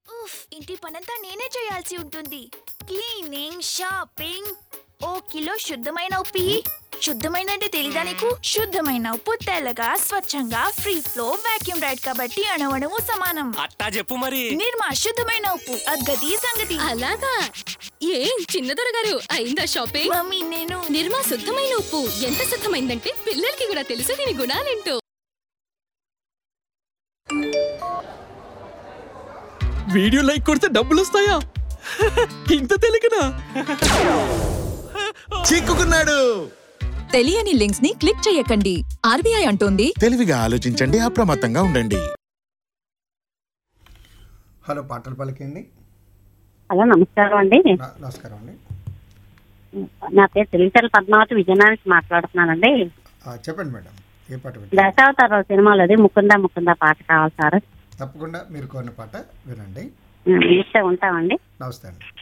ఉఫ్ ఇంటి పనంతా నేనే చేయాల్సి ఉంటుంది క్లీనింగ్ షాపింగ్ ఓ కిలో శుద్ధమైన ఉప్పి శుద్ధమైన అంటే తెలీదా నీకు శుద్ధమైన ఉప్పు తెల్లగా స్వచ్ఛంగా ఫ్రీ ఫ్లో వాక్యూమ్ రైడ్ కాబట్టి అణవణము సమానం అట్టా చెప్పు మరి నిర్మా శుద్ధమైన ఉప్పు అద్గతి సంగతి అలాగా ఏం చిన్నదొర గారు అయిందా షాపింగ్ మమ్మీ నేను నిర్మా శుద్ధమైన ఉప్పు ఎంత శుద్ధమైందంటే పిల్లలకి కూడా తెలుసు దీని గుణాలేంటో వీడియో లైక్ కొడితే డబ్బులు వస్తాయా ఇంత తెలియకనా చిక్కుకున్నాడు తెలియని లింక్స్ ని క్లిక్ చేయకండి ఆర్బీఐ అంటోంది తెలివిగా ఆలోచించండి అప్రమత్తంగా ఉండండి హలో పాటలు పలికింది హలో నమస్కారం అండి న- నమస్కారం అండి నా పేరు తెలిసరి పద్మావతి విజయనగరం నుంచి మాట్లాడుతున్నానండి ఆ, చెప్పండి మేడం ఏ పాట వింటారు? దశావతార సినిమాలోది ముకుంద ముకుంద పాట కావాలి సార్ తప్పకుండా మీరు కోరిన పాట వినండి ఇస్తే ఉంటామండి నమస్తే అండి